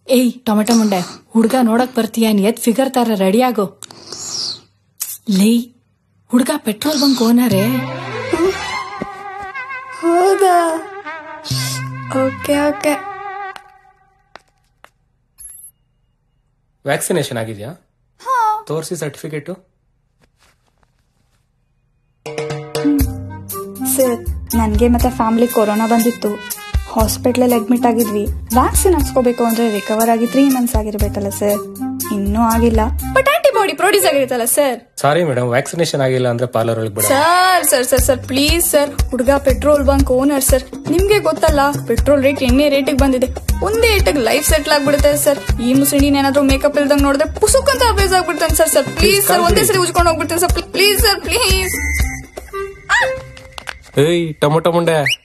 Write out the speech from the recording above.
ಏಯ್ ಟೊಮೆಟೊ ಮುಂಡೆ ಹುಡ್ಗ ನೋಡಕ್ ಬರ್ತೀಯ ಎತ್ ಫಿಗರ್ ತರ ರೆಡಿ ಆಗೋ ಲೇ ಹುಡ್ಗ ಪೆಟ್ರೋಲ್ ಬಂಕ್ ಓನರೇ ಹೌದಾ ಓಕೆ ಓಕೆ ವ್ಯಾಕ್ಸಿನೇಷನ್ ಆಗಿದ್ಯಾ ತೋರಿಸಿ ಸರ್ಟಿಫಿಕೇಟು ಸರ್ ನನಗೆ ಮತ್ತೆ ಫ್ಯಾಮಿಲಿ ಕೊರೋನಾ ಬಂದಿತ್ತು ಹಾಸ್ಪಿಟ್ಲಲ್ಲಿ ಅಡ್ಮಿಟ್ ಆಗಿದ್ವಿ ವ್ಯಾಕ್ಸಿನ್ ಹಾಕ್ಸ್ಕೋಬೇಕು ಅಂದ್ರೆ ರಿಕವರ್ ಆಗಿ ತ್ರೀ ಮಂತ್ಸ್ ಆಗಿರ್ಬೇಕಲ್ಲ ಸರ್ ಇನ್ನೂ ಆಗಿಲ್ಲ ಬಟ್ ಆಂಟಿಬಾಡಿ ಪ್ರೊಡ್ಯೂಸ್ ಆಗಿರುತ್ತಲ್ಲ ಸರ್ ಸಾರಿ ಮೇಡಮ್ ವ್ಯಾಕ್ಸಿನೇಷನ್ ಆಗಿಲ್ಲ ಅಂದ್ರೆ ಪಾರ್ಲರ್ ಒಳಗೆ ಬಿಡ sir sir sir sir please sir ಹುಡುಗ ಪೆಟ್ರೋಲ್ ಬಂಕ್ ಓನರ್ ಸರ್ ನಿಮ್ಗೆ ಗೊತ್ತಲ್ಲ ಪೆಟ್ರೋಲ್ ರೇಟ್ ಎಣ್ಣೆ ರೇಟಿಗೆ ಬಂದಿದೆ ಒಂದೇ ಏಟಿಗೆ ಲೈಫ್ ಸೆಟ್ಲ್ ಆಗ್ಬಿಡುತ್ತೆ ಸರ್ ಈ ಮುಸುಡಿನ ಏನಾದ್ರೂ ಮೇಕಪ್ ಇಲ್ದಂಗ್ ನೋಡಿದ್ರೆ ಪುಸುಕ್ ಅಂತ ಅಬೇಸ್ ಆಗ್ಬಿಡ್ತಾನೆ ಸರ್ ಸರ್ ಪ್ಲೀಸ್ ಸರ್ ಒಂದೇ ಸರಿ ಉಜ್ಕೊಂಡು ಹೋಗ್ಬಿಡ್ತೀನಿ ಸರ್ ಪ್ಲೀಸ್ ಸರ್ ಪ್ಲೀಸ್ ಏಯ್ ಟೊಮೊಟೊ ಮುಂಡೆ